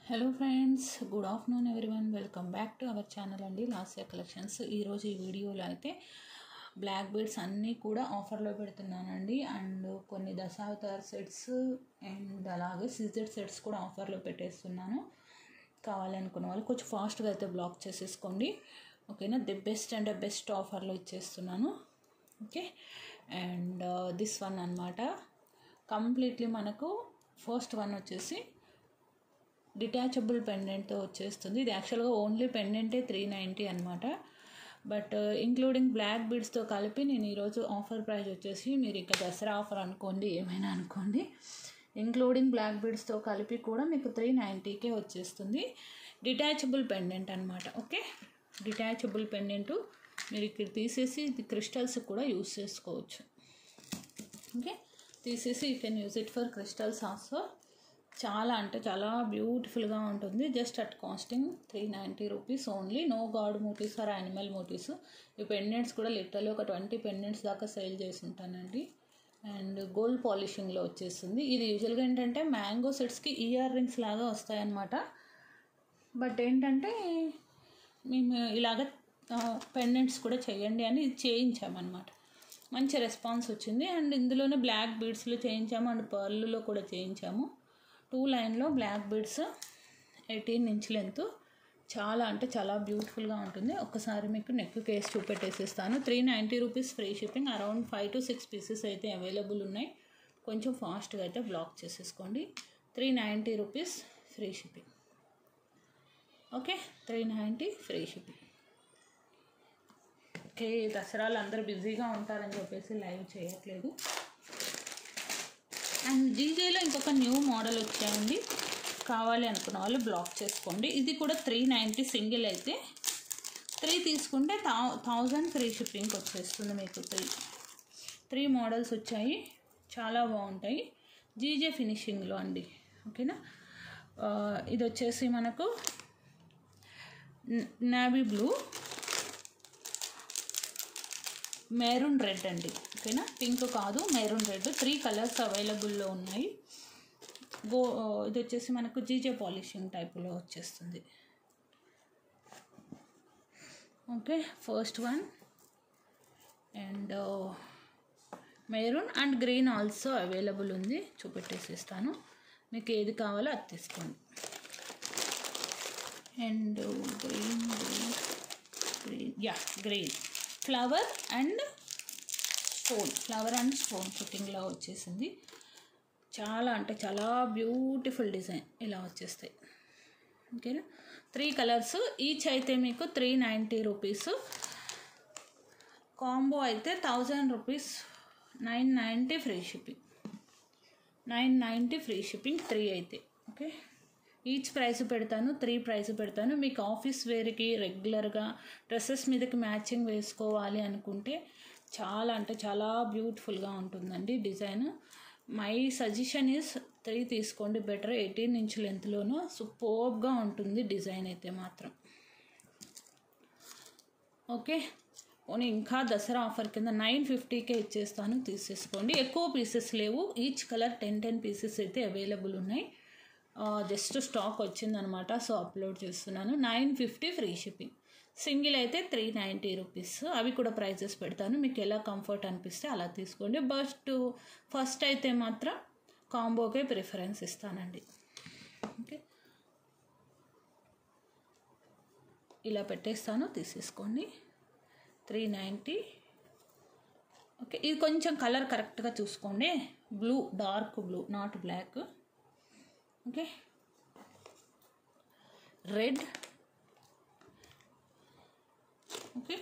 hello friends good afternoon one welcome back to our channel అండి Lasya collections ఈరోజు ఈ వీడియోలో అయితే బ్లాక్ బీడ్స్ అన్నీ కూడా ఆఫర్లో పెడుతున్నానండి అండ్ కొన్ని దశావతార్ సెట్స్ అండ్ అలాగే సిజెడ్ సెట్స్ కూడా ఆఫర్లో పెట్టేస్తున్నాను కావాలనుకున్న వాళ్ళు కొంచెం ఫాస్ట్గా అయితే బ్లాక్ చేసేసుకోండి ఓకేనా ది బెస్ట్ అండ్ బెస్ట్ ఆఫర్లో ఇచ్చేస్తున్నాను ఓకే అండ్ దిస్ వన్ అనమాట కంప్లీట్లీ మనకు ఫస్ట్ వన్ వచ్చేసి డిటాచబుల్ పెండెంట్తో వచ్చేస్తుంది ఇది యాక్చువల్గా ఓన్లీ పెండెంటే త్రీ నైంటీ అనమాట బట్ ఇంక్లూడింగ్ బ్లాక్ బీడ్స్తో కలిపి నేను ఈరోజు ఆఫర్ ప్రైస్ వచ్చేసి మీరు ఇక దసరా ఆఫర్ అనుకోండి ఏమైనా అనుకోండి ఇంక్లూడింగ్ బ్లాక్ బీడ్స్తో కలిపి కూడా మీకు త్రీ నైంటీకే వచ్చేస్తుంది డిటాచబుల్ పెండెంట్ అనమాట ఓకే డిటాచబుల్ పెండెంట్ మీరు ఇక్కడ తీసేసి ఇది క్రిస్టల్స్ కూడా యూస్ చేసుకోవచ్చు ఓకే తీసేసి you can use it for crystals also చాలా అంటే చాలా బ్యూటిఫుల్గా ఉంటుంది just at costing three ninety rupees only no god motifs or animal motifs ఈ పెండెంట్స్ కూడా లిటరల్లీ ఒక ట్వంటీ పెండెంట్స్ దాకా సేల్ చేసి ఉంటానండి అండ్ గోల్డ్ పాలిషింగ్లో వచ్చేస్తుంది ఇది యూజువల్గా ఏంటంటే మ్యాంగో సెట్స్కి ఇయర్ రింగ్స్ లాగా వస్తాయన్నమాట బట్ ఏంటంటే మేము ఇలాగ పెండెంట్స్ కూడా చేయండి అని ఇది చేయించామన్నమాట మంచి రెస్పాన్స్ వచ్చింది అండ్ ఇందులోనే బ్లాక్ బీడ్స్లో చేయించాము అండ్ పర్ల్లో కూడా చేయించాము టూ లైన్లో black beads eighteen inch length చాలా అంటే చాలా బ్యూటిఫుల్గా ఉంటుంది ఒక్కసారి మీకు నెక్ కేస్ చూపెట్టేసేస్తాను three ninety rupees free shipping around five to six pieces అయితే అవైలబుల్ ఉన్నాయి కొంచెం ఫాస్ట్గా అయితే బ్లాక్ చేసేసుకోండి three ninety rupees free shipping okay three ninety free shipping okay దసరాలు అందరూ బిజీగా ఉంటారని చెప్పేసి లైవ్ చేయట్లేదు అండ్ జీజేలో ఇంకొక న్యూ మోడల్ వచ్చాయండి కావాలి అనుకున్న వాళ్ళు బ్లాక్ చేసుకోండి ఇది కూడా త్రీ నైంటీ సింగిల్ అయితే త్రీ తీసుకుంటే థౌ థౌజండ్ ఫ్రీ షిప్పింగ్కి వచ్చేస్తుంది మీకు త్రీ త్రీ మోడల్స్ వచ్చాయి చాలా బాగుంటాయి జీజే ఫినిషింగ్లో అండి ఓకేనా ఇది వచ్చేసి మనకు నావీ బ్లూ మెరూన్ రెడ్ అండి ఓకేనా పింక్ కాదు మెరూన్ రెడ్ త్రీ కలర్స్ అవైలబుల్లో ఉన్నాయి గో ఇది వచ్చేసి మనకు జీజే పాలిషింగ్ టైప్లో వచ్చేస్తుంది okay first one and maroon and green also available ఉంది చూపెట్టేసిస్తాను మీకు ఏది కావాలో అది తీసుకోండి and green green green yeah green flower and stone flower and stone ఫిట్టింగ్లో వచ్చేసింది చాలా అంటే చాలా బ్యూటిఫుల్ డిజైన్ ఇలా వచ్చేస్తాయి ఓకేనా త్రీ కలర్స్ ఈచ్ అయితే మీకు త్రీ నైంటీ రూపీస్ కాంబో అయితే thousand rupees nine ninety free shipping nine ninety free shipping three అయితే ఓకే ఈచ్ ప్రైస్ పెడతాను త్రీ ప్రైస్ పెడతాను మీకు ఆఫీస్ వేర్కి రెగ్యులర్గా డ్రెస్సెస్ మీదకి మ్యాచింగ్ వేసుకోవాలి అనుకుంటే చాలా అంటే చాలా బ్యూటిఫుల్గా ఉంటుందండి design my suggestion is three తీసుకోండి బెటర్ ఎయిటీన్ ఇంచ్ లెంత్లోనూ సూపర్గా ఉంటుంది డిజైన్ అయితే మాత్రం ఓకే పోనీ ఇంకా దసరా ఆఫర్ కింద నైన్ ఫిఫ్టీకే ఇచ్చేస్తాను తీసేసుకోండి ఎక్కువ పీసెస్ లేవు each colour ten ten pieces అయితే అవైలబుల్ ఉన్నాయి జస్ట్ స్టాక్ వచ్చిందనమాట సో అప్లోడ్ చేస్తున్నాను nine fifty free shipping single అయితే త్రీ నైంటీ రూపీస్ అవి కూడా ప్రైజెస్ పెడతాను మీకు ఎలా కంఫర్ట్ అనిపిస్తే అలా తీసుకోండి బట్ ఫస్ట్ అయితే మాత్రం కాంబోకే ప్రిఫరెన్స్ ఇస్తానండి ఓకే ఇలా పెట్టేస్తాను తీసేసుకోండి త్రీ నైంటీ ఓకే ఇది కొంచెం కలర్ కరెక్ట్గా చూసుకోండి blue dark blue not black okay red okay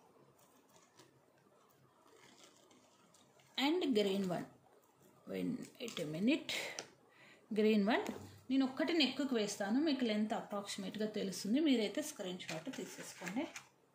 and green one when at a minute green one నేను ఒక్కటి నెక్కు వేస్తాను మీకు లెంత్ అప్రాక్సిమేట్గా తెలుస్తుంది మీరైతే స్క్రీన్ షాట్ తీసేసుకోండి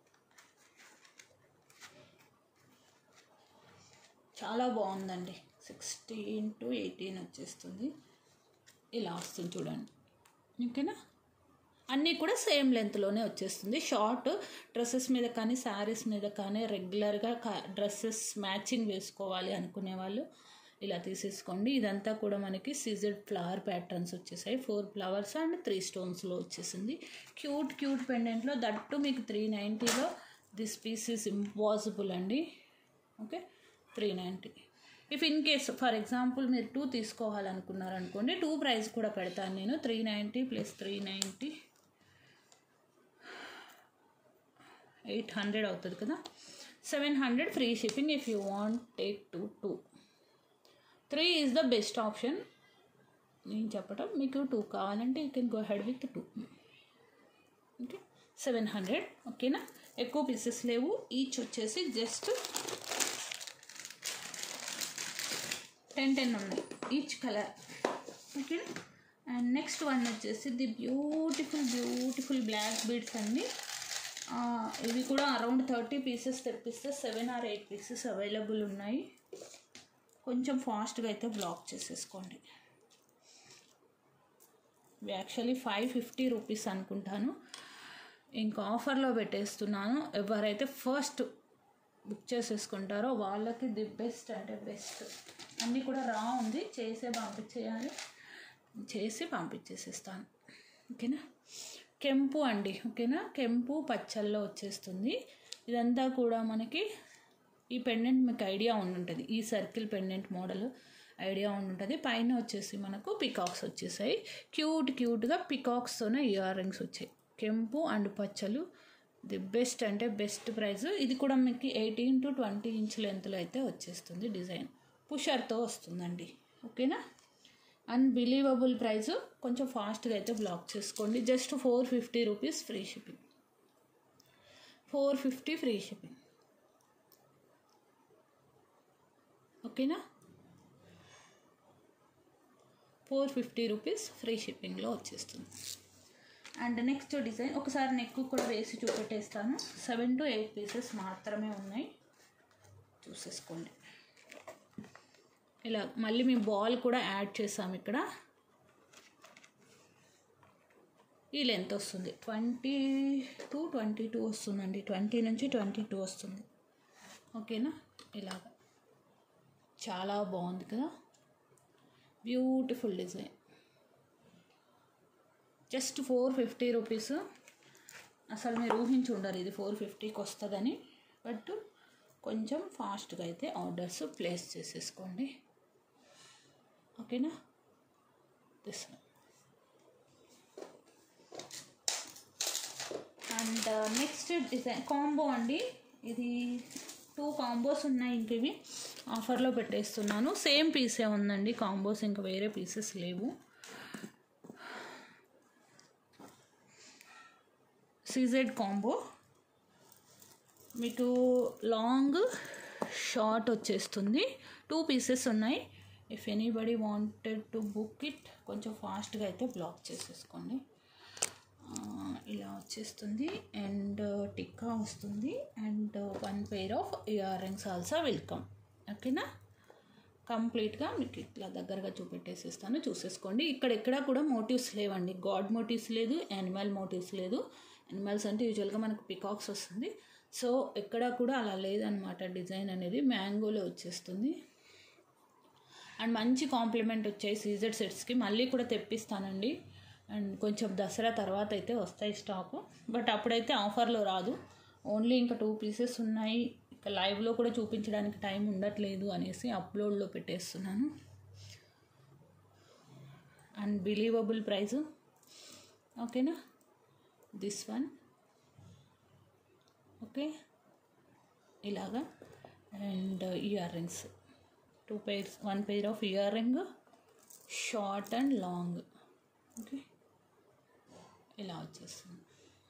చాలా బాగుందండి సిక్స్టీన్ టు ఎయిటీన్ వచ్చేస్తుంది ఇలా వస్తుంది చూడండి ఓకేనా అన్నీ కూడా సేమ్ లెంత్లోనే వచ్చేస్తుంది షార్ట్ డ్రెస్సెస్ మీద కానీ శారీస్ మీద కానీ రెగ్యులర్గా డ్రెస్సెస్ మ్యాచింగ్ వేసుకోవాలి అనుకునే వాళ్ళు ఇలా తీసేసుకోండి ఇదంతా కూడా మనకి సీజెడ్ ఫ్లవర్ ప్యాటర్న్స్ వచ్చేసాయి ఫోర్ ఫ్లవర్స్ అండ్ త్రీ స్టోన్స్లో వచ్చేసింది క్యూట్ క్యూట్ పెండెంట్లో దట్టు మీకు త్రీ నైంటీలో దిస్ పీస్ ఈస్ ఇంపాసిబుల్ అండి okay three ninety if in case for example మీరు టూ తీసుకోవాలనుకున్నారనుకోండి టూ ప్రైస్ కూడా పెడతాను నేను three ninety plus three ninety eight hundred అవుతుంది కదా seven hundred free shipping if you want take two two three is the best option నేను చెప్పటం మీకు టూ కావాలంటే you can go head with two okay seven hundred ఓకేనా ఎక్కువ pieces లేవు each వచ్చేసి జస్ట్ టెన్ టెన్ ఉన్నాయి each colour okay and next one వచ్చేసి the beautiful beautiful black beads అండి ఆ, ఇవి కూడా అరౌండ్ థర్టీ పీసెస్ తెప్పిస్తే seven or eight pieces available ఉన్నాయి కొంచెం ఫాస్ట్గా అయితే బ్లాక్ చేసేసుకోండి ఇవి యాక్చువల్లీ ఫైవ్ ఫిఫ్టీ రూపీస్ అనుకుంటాను ఇంకా ఆఫర్లో పెట్టేస్తున్నాను ఎవరైతే ఫస్ట్ బుక్ చేసేసుకుంటారో వాళ్ళకి ది బెస్ట్ అంటే బెస్ట్ అన్నీ కూడా రా ఉంది చేసే పంపించేయాలి చేసి పంపించేసేస్తాను ఓకేనా కెంపు అండి ఓకేనా కెంపు పచ్చల్లో వచ్చేస్తుంది ఇదంతా కూడా మనకి ఈ పెండెంట్ మీకు ఐడియా ఉండుంటుంది ఈ సర్కిల్ పెండెంట్ మోడల్ ఐడియా ఉండుంటుంది పైన వచ్చేసి మనకు పికాక్స్ వచ్చేసాయి క్యూట్ క్యూట్గా పికాక్స్తోనే ఇయర్ రింగ్స్ వచ్చాయి కెంపు అండ్ పచ్చలు ది బెస్ట్ అంటే బెస్ట్ ప్రైస్ ఇది కూడా మీకు ఎయిటీన్ టు ట్వంటీ ఇంచ్ లెంత్లో అయితే వచ్చేస్తుంది డిజైన్ పుషర్తో వస్తుందండి ఓకేనా అన్బిలీవబుల్ ప్రైస్ కొంచెం ఫాస్ట్గా అయితే బ్లాక్ చేసుకోండి just four fifty rupees free shipping four fifty free shipping ఓకేనా ఫోర్ ఫిఫ్టీ రూపీస్ ఫ్రీ షిప్పింగ్లో వచ్చేస్తుంది అండ్ నెక్స్ట్ డిజైన్ ఒకసారి నెక్ కూడా వేసి చూపెట్టేస్తాను సెవెన్ టు ఎయిట్ పీసెస్ మాత్రమే ఉన్నాయి చూసేసుకోండి ఇలా మళ్ళీ మీ బాల్ కూడా యాడ్ చేసాం ఇక్కడ ఈ లెంత్ వస్తుంది ట్వంటీ టు ట్వంటీ టూ వస్తుందండి ట్వంటీ నుంచి ట్వంటీ టూ వస్తుంది ఓకేనా ఇలాగ చాలా బాగుంది కదా beautiful design just four fifty rupees అసలు మీరు ఊహించి ఉండరు ఇది ఫోర్ ఫిఫ్టీకి వస్తుందని బట్ కొంచెం ఫాస్ట్గా అయితే ఆర్డర్స్ ప్లేస్ చేసేసుకోండి ఓకేనా this and next design combo అండి ఇది టూ కాంబోస్ ఉన్నాయి ఇంక ఇవి ఆఫర్లో పెట్టేస్తున్నాను సేమ్ పీసే ఉందండి కాంబోస్ ఇంకా వేరే పీసెస్ లేవు సీజెడ్ కాంబో మీకు లాంగ్ షార్ట్ వచ్చేస్తుంది టూ పీసెస్ ఉన్నాయి if anybody wanted to book it కొంచెం ఫాస్ట్గా అయితే బ్లాక్ చేసేసుకోండి ఆ, ఇలా వచ్చేస్తుంది అండ్ టిక్కా వస్తుంది and one pair of earrings also welcome ఓకేనా కంప్లీట్గా మీకు ఇట్లా దగ్గరగా చూపెట్టేసిస్తాను చూసేసుకోండి ఇక్కడ ఎక్కడ కూడా మోటివ్స్ లేవండి గాడ్ మోటివ్స్ లేదు యానిమల్ మోటివ్స్ లేదు యానిమల్స్ అంటే యూజువల్గా మనకు పికాక్స్ వస్తుంది సో ఎక్కడ కూడా అలా లేదనమాట డిజైన్ అనేది మ్యాంగోలో వచ్చేస్తుంది అండ్ మంచి కాంప్లిమెంట్ వచ్చాయి సీజెడ్ సెట్స్కి మళ్ళీ కూడా తెప్పిస్తానండి అండ్ కొంచెం దసరా తర్వాత అయితే వస్తాయి స్టాక్ బట్ అప్పుడైతే ఆఫర్లో రాదు ఓన్లీ ఇంకా టూ పీసెస్ ఉన్నాయి ఇంకా లైవ్లో కూడా చూపించడానికి టైం ఉండట్లేదు అనేసి అప్లోడ్లో పెట్టేస్తున్నాను అండ్ బిలీవబుల్ ప్రైస్ ఓకేనా దిస్ వన్ ఓకే ఇలాగా and earrings two pairs one pair of earring short and long okay ఇలా వచ్చేస్తుంది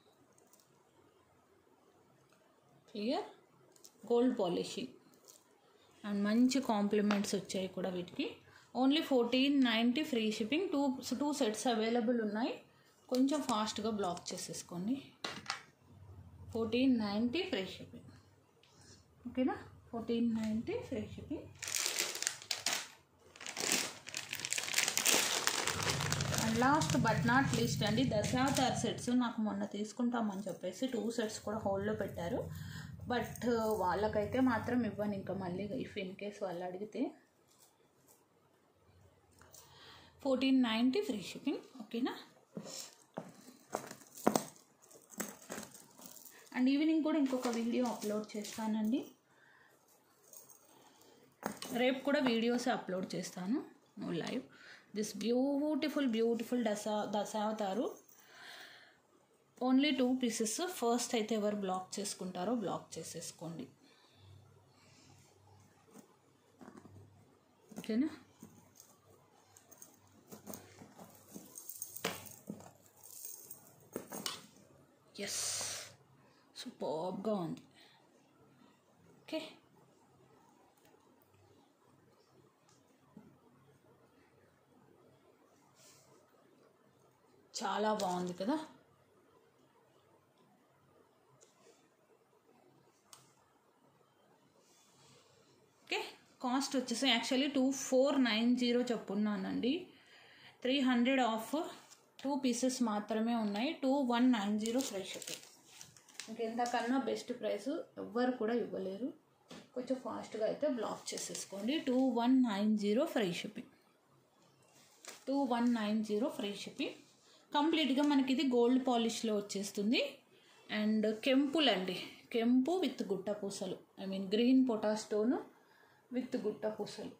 క్లియర్ గోల్డ్ పాలిషింగ్ అండ్ మంచి కాంప్లిమెంట్స్ వచ్చాయి కూడా వీటికి only fourteen ninety free shipping two two sets available ఉన్నాయి కొంచెం ఫాస్ట్గా బ్లాక్ చేసేసుకోండి ఫోర్టీన్ నైంటీ ఫ్రీ షిప్పింగ్ ఓకేనా fourteen ninety free shipping and last but not least అండి దశావతార్ సెట్స్ నాకు మొన్న తీసుకుంటామని చెప్పేసి టూ సెట్స్ కూడా హోల్డ్లో పెట్టారు బట్ వాళ్ళకైతే మాత్రం ఇవ్వను ఇంకా మళ్ళీ ఇఫ్ ఇన్ కేస్ వాళ్ళు అడిగితే ఫోర్టీన్ నైంటీ ఫ్రీ షిప్పింగ్ ఓకేనా అండ్ ఈవినింగ్ కూడా ఇంకొక వీడియో అప్లోడ్ చేస్తానండి రేపు కూడా వీడియోస్ అప్లోడ్ చేస్తాను లైవ్ దిస్ బ్యూటిఫుల్ బ్యూటిఫుల్ దశా Dashavatar only two pieces first అయితే ఎవరు బ్లాక్ చేసుకుంటారో బ్లాక్ చేసేసుకోండి ఓకేనా ఎస్ సూపర్గా ఉంది ఓకే చాలా బాగుంది కదా ఓకే కాస్ట్ వచ్చేసి actually two four nine zero చెప్పున్నానండి three hundred of two pieces మాత్రమే ఉన్నాయి two one nine zero free shipping ఇంకెంతకన్నా బెస్ట్ ప్రైస్ ఎవ్వరు కూడా ఇవ్వలేరు కొంచెం ఫాస్ట్గా అయితే బ్లాక్ చేసేసుకోండి two one nine zero free shipping two one nine zero free shipping కంప్లీట్గా మనకి ఇది గోల్డ్ పాలిష్లో వచ్చేస్తుంది అండ్ కెంపులు అండి కెంపు విత్ గుట్ట పూసలు ఐ మీన్ గ్రీన్ పొటా స్టోన్ విత్ గుట్ట పూసలు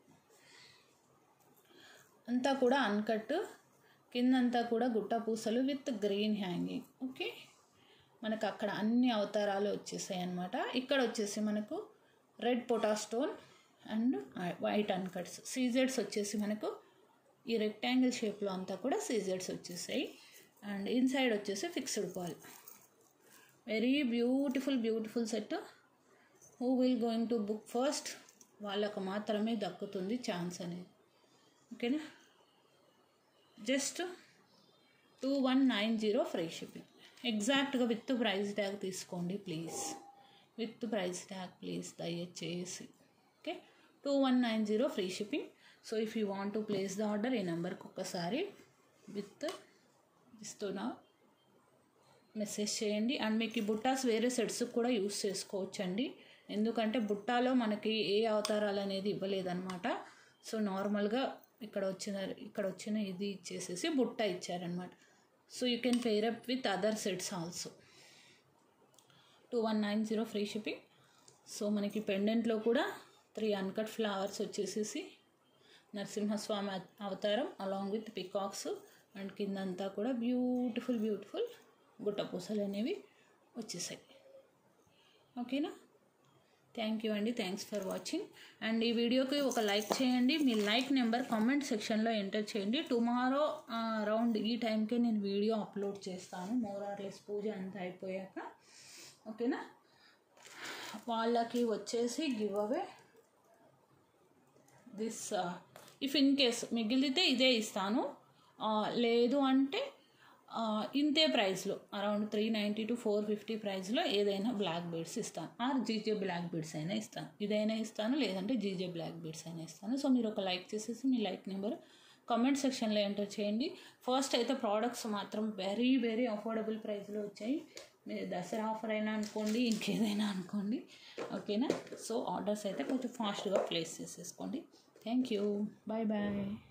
అంతా కూడా అన్కట్ కిందంతా కూడా గుట్ట పూసలు విత్ గ్రీన్ హ్యాంగింగ్ ఓకే మనకు అక్కడ అన్ని అవతారాలు వచ్చేసాయి అనమాట ఇక్కడ వచ్చేసి మనకు రెడ్ పొటా స్టోన్ అండ్ వైట్ అన్కట్స్ సీజెడ్స్ వచ్చేసి మనకు ఈ రెక్టాంగిల్ షేప్లో అంతా కూడా సీజెడ్స్ వచ్చేసాయి అండ్ ఇన్సైడ్ వచ్చేసి ఫిక్స్డ్ పాల్ very beautiful beautiful set who will going to book first వాళ్ళకు మాత్రమే దక్కుతుంది ఛాన్స్ అనేది ఓకేనా just two one nine zero free shipping ఎగ్జాక్ట్గా విత్ ప్రైస్ ట్యాగ్ తీసుకోండి please with price tag please దయచేసి okay two one nine zero free shipping so if you want to place the order ఈ నెంబర్కి ఒక్కసారి with ఇస్తున్నా message చేయండి and మీకు ఈ బుట్టాస్ వేరే సెట్స్ కూడా యూస్ చేసుకోవచ్చండి ఎందుకంటే బుట్టాలో మనకి ఏ అవతారాలు అనేది ఇవ్వలేదన్నమాట సో నార్మల్గా ఇక్కడ వచ్చిన ఇక్కడ వచ్చిన ఇది ఇచ్చేసేసి బుట్ట ఇచ్చారనమాట so you can pair up with other sets also two one nine zero free shipping so మనకి పెండెంట్లో కూడా త్రీ అన్కట్ ఫ్లవర్స్ వచ్చేసేసి నరసింహస్వామి అవతారం అలాంగ్ విత్ పికాక్స్ అండ్ కిందంతా కూడా బ్యూటిఫుల్ బ్యూటిఫుల్ గుట్ట పూసలు అనేవి వచ్చేసాయి ఓకేనా థ్యాంక్ యూ అండి థ్యాంక్స్ ఫర్ వాచింగ్ అండ్ ఈ వీడియోకి ఒక లైక్ చేయండి మీ లైక్ నెంబర్ కామెంట్ సెక్షన్లో ఎంటర్ చేయండి టుమారో అరౌండ్ ఈ టైంకే నేను వీడియో అప్లోడ్ చేస్తాను మోర్ ఆర్లెస్ పూజ అంతా అయిపోయాక ఓకేనా వాళ్ళకి వచ్చేసి give away this if in case మిగిలితే ఇదే ఇస్తాను లేదు అంటే ఇంతే ప్రైస్లో around three ninety two four fifty ప్రైస్లో ఏదైనా బ్లాక్ బీడ్స్ ఇస్తాను ఆర్ జీజే బ్లాక్ బీడ్స్ అయినా ఇస్తాను ఇదైనా ఇస్తాను లేదంటే జీజే బ్లాక్ బీడ్స్ అయినా ఇస్తాను సో మీరు ఒక లైక్ చేసేసి మీ లైక్ నెంబర్ కామెంట్ సెక్షన్లో ఎంటర్ చేయండి ఫస్ట్ అయితే ప్రోడక్ట్స్ మాత్రం వెరీ వెరీ అఫోర్డబుల్ ప్రైస్లో వచ్చాయి మీరు దసరా ఆఫర్ అయినా అనుకోండి ఇంకేదైనా అనుకోండి ఓకేనా సో ఆర్డర్స్ అయితే కొంచెం ఫాస్ట్గా ప్లేస్ చేసేసుకోండి థ్యాంక్ యూ బాయ్ బాయ్